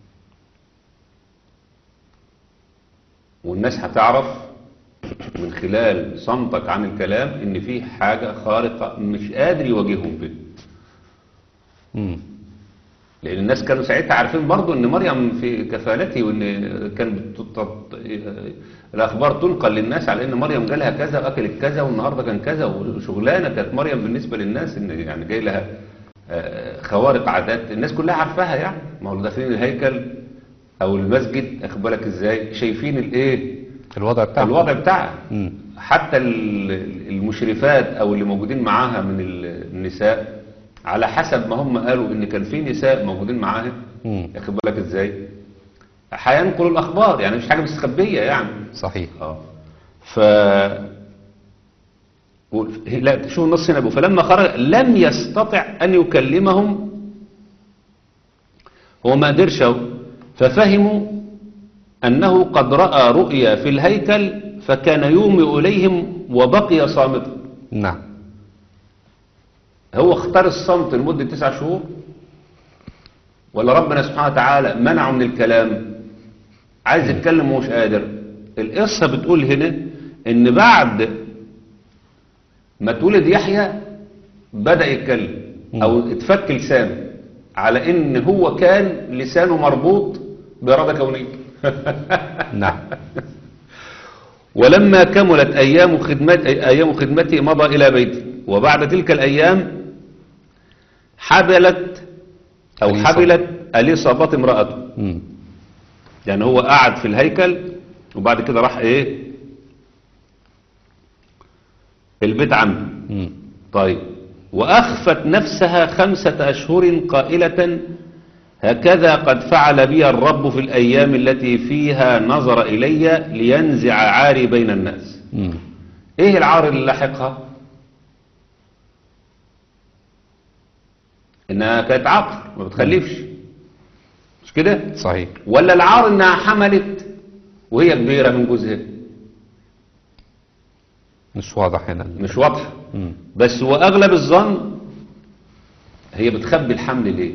والناس هتعرف من خلال صمتك عن الكلام إن في حاجة خارقة مش قادر يواجههم بها مم. لأن الناس كانوا ساعتها عارفين برضو إن مريم في كفالته وإن كان بتط- الأخبار تنقل للناس على إن مريم جالها كذا وأكلت كذا والنهاردة كان كذا وشغلانة كانت مريم بالنسبة للناس إن يعني جاي لها آه، خوارق عادات الناس كلها عارفاها يعني ما هو داخلين الهيكل أو المسجد أخد بالك إزاي شايفين الإيه الوضع بتاعه الوضع بتاعها مم. حتى ال- المشرفات او اللي موجودين معاها من ال- النساء على حسب ما هم قالوا ان كان في نساء موجودين معاها مم. ياخد بالك ازاي هينقلوا الاخبار يعني مش حاجه مستخبيه يعني صحيح اه ف و- لا شوف النص هنا بيقول، فلما خرج لم يستطع ان يكلمهم هو ما قدرش أهو. ففهموا انه قد راى رؤيا في الهيكل فكان يومئ اليهم وبقي صامتا نعم هو اختار الصمت لمده تسع شهور ولا ربنا سبحانه وتعالى منعه من الكلام عايز يتكلم ومش قادر القصة بتقول هنا ان بعد ما اتولد يحيى بدأ يتكلم او اتفك لسانه على ان هو كان لسانه مربوط بإرادة كونية نعم ولما كملت أيام خدمت أيام خدمته مضى إلى بيته وبعد تلك الأيام حبلت أو أليصابات. حبلت أليصابات امرأته مم. يعني هو قعد في الهيكل وبعد كده راح ايه البيت عنده مم. طيب وأخفت نفسها خمسة أشهر قائلة هكذا قد فعل بي الرب في الأيام التي فيها نظر إلي لينزع عاري بين الناس مم. إيه العار اللي لاحقها إنها كانت عقر ما بتخلفش مش كده صحيح ولا العار إنها حملت وهي كبيرة من جوزها مش واضح هنا ال- مش واضحة مم. بس واغلب الظن هي بتخبي الحمل ليه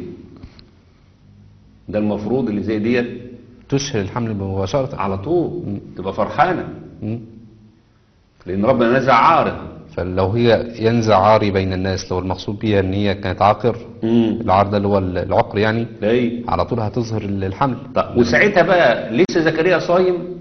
ده المفروض اللي زي ديت تشهر الحمل مباشرة على طول تبقى فرحانة مم. لان ربنا نزع عارها فلو هي ينزع عاري بين الناس لو المقصود بيها ان هي كانت عاقر امم العار ده اللي هو العقر يعني اي على طول هتظهر الحمل طب وساعتها بقى لسه زكريا صايم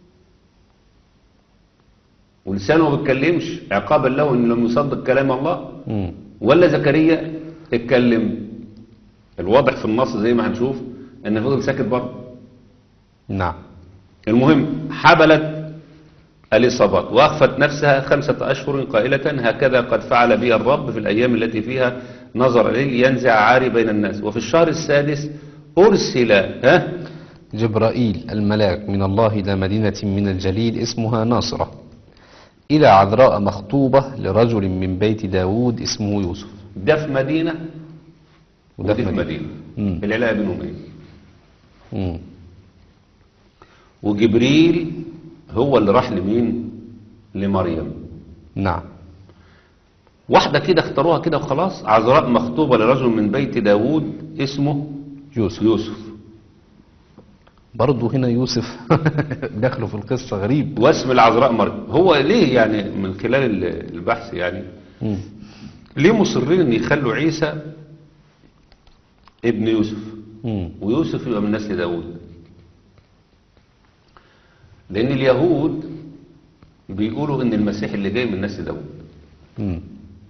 ولسانه ما بيتكلمش عقابا له ان لم يصدق كلام الله مم. ولا زكريا اتكلم الواضح في النص زي ما هنشوف ان فضل ساكت برضه نعم المهم حبلت الإصابات وأخفت نفسها خمسة أشهر قائلة هكذا قد فعل بي الرب في الأيام التي فيها نظر إلي ينزع عاري بين الناس وفي الشهر السادس أرسل ها جبرائيل الملاك من الله إلى مدينة من الجليل اسمها ناصرة إلى عذراء مخطوبة لرجل من بيت داود اسمه يوسف ده في مدينة وده وده في في مدينة. مدينة مم. العلاقة بينهم إيه مم. وجبريل هو اللي راح لمين لمريم نعم واحدة كده اختاروها كده وخلاص عذراء مخطوبة لرجل من بيت داود اسمه يوسف يوسف برضه هنا يوسف دخله في القصة غريب واسم العذراء مريم هو ليه يعني من خلال ال- البحث يعني مم. ليه مصرين ان يخلوا عيسى ابن يوسف مم. ويوسف يبقى من نسل داود لان اليهود بيقولوا ان المسيح اللي جاي من نسل داود مم.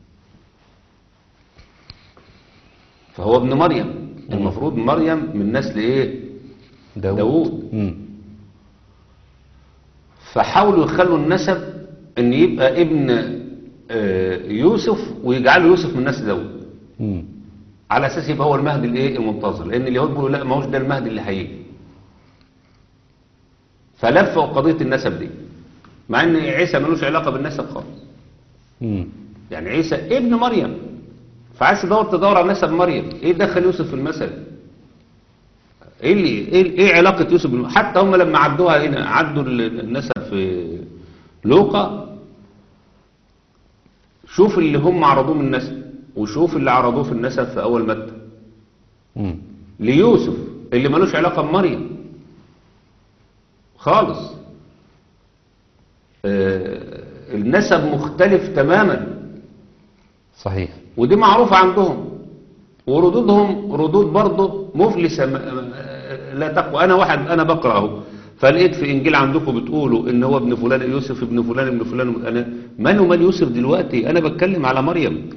فهو ابن مريم المفروض مريم من نسل ايه داود, داود. مم. فحاولوا يخلوا النسب ان يبقى ابن آه، يوسف ويجعلوا يوسف من نسل داود مم. على اساس يبقى هو المهدي الايه المنتظر لان اليهود بيقولوا لا ما هوش ده المهدي اللي هيجي فلفوا قضيه النسب دي مع ان عيسى ملوش علاقه بالنسب خالص مم. يعني عيسى ابن مريم فعايز تدور تدور على نسب مريم ايه دخل يوسف في المسألة ايه اللي ايه, إيه علاقة يوسف بالم... حتى هم لما عدوها هنا عدوا ال- النسب في لوقا شوف اللي هم عرضوه من النسب وشوف اللي عرضوه في النسب في اول متى مم. ليوسف اللي ملوش علاقة بمريم خالص آه، النسب مختلف تماما صحيح ودي معروفة عندهم وردودهم ردود برضه مفلسة م- م- لا تقوى أنا واحد أنا بقرأه فلقيت في إنجيل عندكم بتقولوا إن هو ابن فلان يوسف ابن فلان ابن فلان أنا من ومن يوسف دلوقتي أنا بتكلم على مريم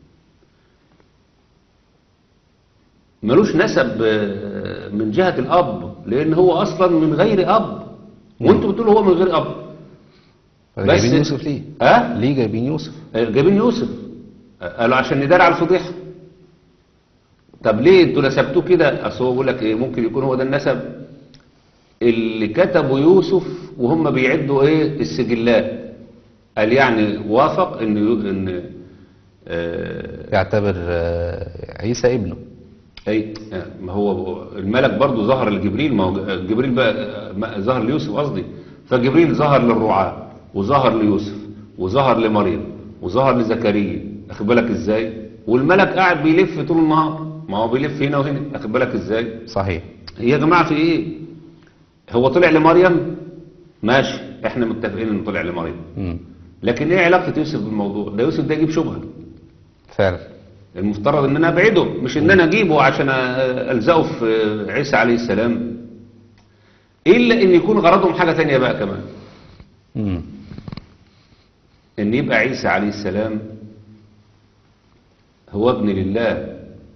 ملوش نسب آه، من جهة الأب لأن هو أصلا من غير أب وأنتوا بتقولوا هو من غير أب بس- جايبين يوسف ليه ها؟ ليه جايبين يوسف جايبين يوسف قالوا عشان ندار على الفضيحه طب ليه انتوا نسبتوه كده اصل هو بيقول لك ايه ممكن يكون هو ده النسب اللي كتبوا يوسف وهم بيعدوا ايه السجلات قال يعني وافق ان يو- ان آه يعتبر آه، عيسى ابنه اي ما هو الملك برضه ظهر لجبريل ما هو جبريل بقى ما- ظهر ليوسف قصدي فجبريل ظهر للرعاة وظهر ليوسف وظهر لمريم وظهر لزكريا اخد بالك ازاي والملك قاعد بيلف طول النهار ما هو بيلف هنا وهنا اخد بالك ازاي صحيح هي يا جماعه في ايه هو طلع لمريم ماشي احنا متفقين انه طلع لمريم مم. لكن ايه علاقه يوسف بالموضوع ده يوسف ده يجيب شبهه فعلا المفترض ان انا ابعده مش ان انا اجيبه عشان أ- الزقه في عيسى عليه السلام الا ان يكون غرضهم حاجة تانية بقى كمان مم. ان يبقى عيسى عليه السلام هو ابن لله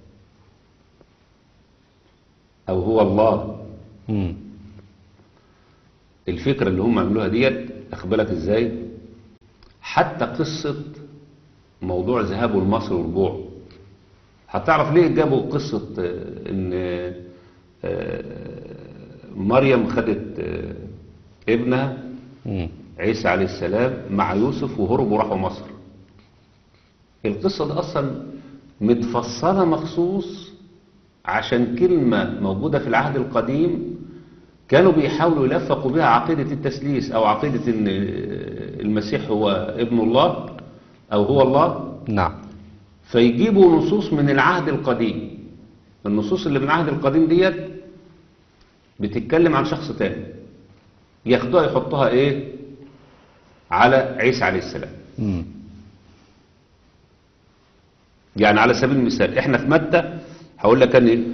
او هو الله مم. الفكرة اللي هم عملوها ديت اخبرك ازاي حتى قصة موضوع ذهابه لمصر ورجوعه هتعرف ليه جابوا قصة آه، ان آه، مريم خدت آه، ابنها مم. عيسى عليه السلام مع يوسف وهربوا راحوا مصر القصة دي أصلا متفصلة مخصوص عشان كلمة موجودة في العهد القديم كانوا بيحاولوا يلفقوا بها عقيدة التسليس أو عقيدة إن المسيح هو ابن الله أو هو الله نعم فيجيبوا نصوص من العهد القديم النصوص اللي من العهد القديم ديت بتتكلم عن شخص تاني ياخدوها يحطوها ايه على عيسى عليه السلام مم. يعني على سبيل المثال احنا في متى هقول لك ان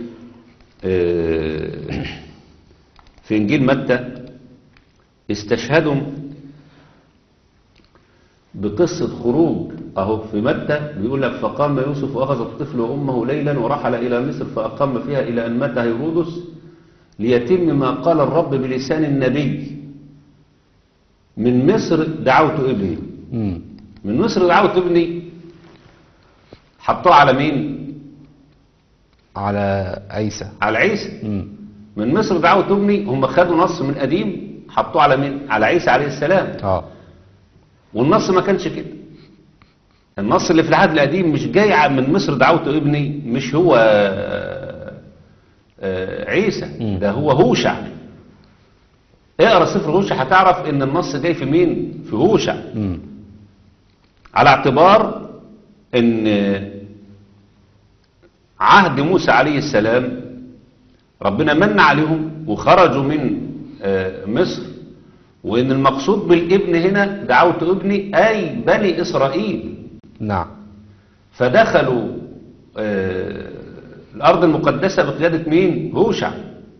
آه، في انجيل متى استشهدوا بقصة خروج اهو في متى بيقول لك فقام يوسف واخذ الطفل وامه ليلا ورحل الى مصر فاقام فيها الى ان مات هيرودس ليتم ما قال الرب بلسان النبي من مصر دعوت ابني مم. من مصر دعوت ابني حطوه على مين على عيسى على عيسى مم. من مصر دعوت ابني هم خدوا نص من قديم حطوه على مين على عيسى عليه السلام اه والنص ما كانش كده النص اللي في العهد القديم مش جاي ع- من مصر دعوت ابني مش هو آه، آه، عيسى مم. ده هو هوشع اقرا سفر هوشع هتعرف ان النص جاي في مين في هوشع مم. على اعتبار ان عهد موسى عليه السلام ربنا من عليهم وخرجوا من آه، مصر وان المقصود بالابن هنا دعوت ابني اي بني اسرائيل نعم فدخلوا آه، الارض المقدسة بقيادة مين هوشع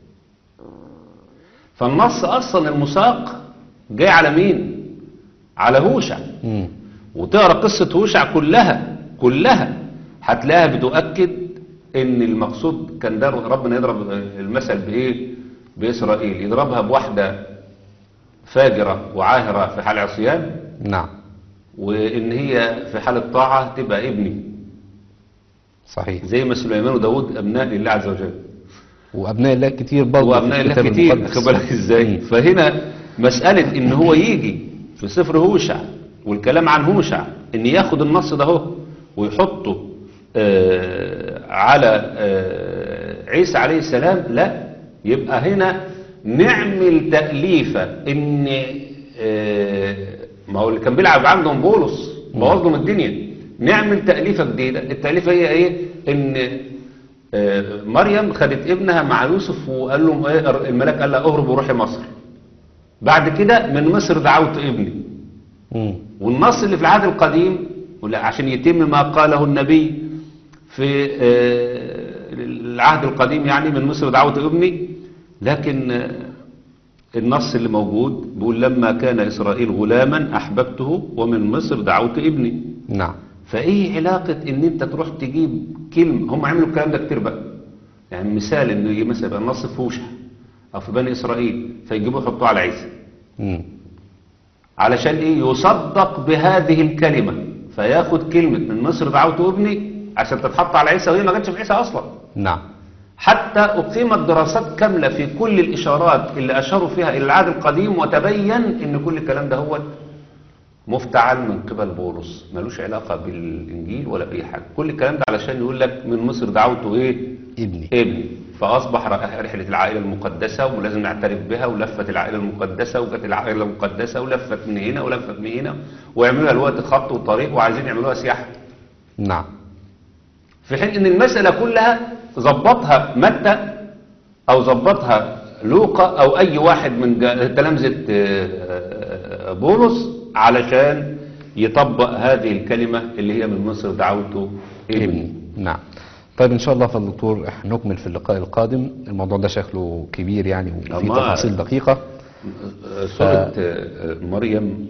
فالنص اصلا المساق جاي على مين على هوشع مم. وتقرا قصة هوشع كلها كلها هتلاقيها بتؤكد ان المقصود كان ده ربنا يضرب المثل بايه باسرائيل يضربها بواحدة فاجرة وعاهرة في حال عصيان نعم وان هي في حال الطاعة تبقى ابني صحيح زي ما سليمان وداود ابناء لله عز وجل وابناء الله كتير برضه وابناء في الله الكتاب كتير المقدس. خد بالك ازاي مم. فهنا مسألة ان هو يجي في سفر هوشع والكلام عن هوشع ان ياخد النص ده اهو ويحطه آه، على آه، عيسى عليه السلام لا يبقى هنا نعمل تأليفة ان آه، ما هو اللي كان بيلعب عندهم بولس بوظ لهم الدنيا نعمل تأليفة جديدة التأليفة هي ايه ان آه، مريم خدت ابنها مع يوسف وقال لهم ايه الملاك قال لها اهرب وروحي مصر بعد كده من مصر دعوت ابني مم. والنص اللي في العهد القديم ولا عشان يتم ما قاله النبي في آه، العهد القديم يعني من مصر دعوت ابني لكن آه، النص اللي موجود بيقول لما كان إسرائيل غلاما أحببته ومن مصر دعوت ابني نعم فايه علاقة ان انت تروح تجيب كلمة هم عملوا الكلام ده كتير بقى يعني مثال انه يجي مثلا يبقى النص في هوشع او في بني اسرائيل فيجيبوه يحطوه على عيسى مم. علشان ايه يصدق بهذه الكلمة فياخد كلمة من مصر دعوت ابني عشان تتحط على عيسى وهي ما جاتش في عيسى اصلا نعم حتى أقيمت دراسات كاملة في كل الإشارات اللي أشاروا فيها إلى العهد القديم وتبين إن كل الكلام ده هو مفتعل من قبل بولس ملوش علاقة بالإنجيل ولا بأي حاجة كل الكلام ده علشان يقول لك من مصر دعوته إيه ابني ابني فأصبح ر- رحلة العائلة المقدسة ولازم نعترف بها ولفت العائلة المقدسة وجت العائلة المقدسة ولفت من هنا ولفت من هنا ويعملوها الوقت خط وطريق وعايزين يعملوها سياحة نعم في حين ان المسألة كلها ظبطها متى او ظبطها لوقا او اي واحد من جا- تلامذة آه، آه، بولس علشان يطبق هذه الكلمة اللي هي من مصر دعوته ابني ابني نعم طيب ان شاء الله فضل الدكتور احنا نكمل في اللقاء القادم الموضوع ده شكله كبير يعني وفيه أما- تفاصيل دقيقة آه، سورة آه، مريم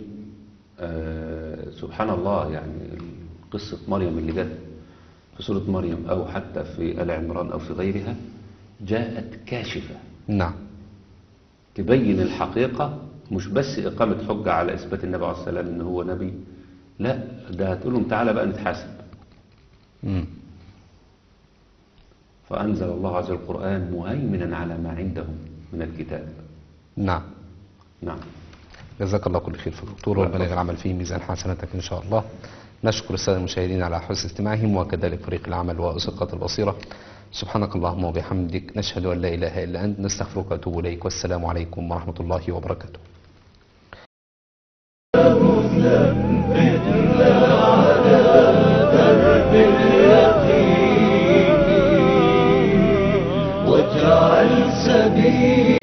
آه، سبحان الله يعني قصة مريم اللي جت في سورة مريم أو حتى في آل عمران أو في غيرها جاءت كاشفة نعم تبين الحقيقة مش بس إقامة حجة على إثبات النبي عليه السلام إن هو نبي لا ده هتقول لهم تعالى بقى نتحاسب مم. فأنزل الله عز وجل القرآن مهيمنا على ما عندهم من الكتاب نعم نعم جزاك الله كل خير في الدكتور الله وربنا يجعل العمل فيه ميزان حسناتك ان شاء الله نشكر الساده المشاهدين على حسن استماعهم وكذلك فريق العمل واسقاط البصيره سبحانك اللهم وبحمدك نشهد ان لا اله الا انت نستغفرك ونتوب اليك والسلام عليكم ورحمه الله وبركاته واجعل سبيل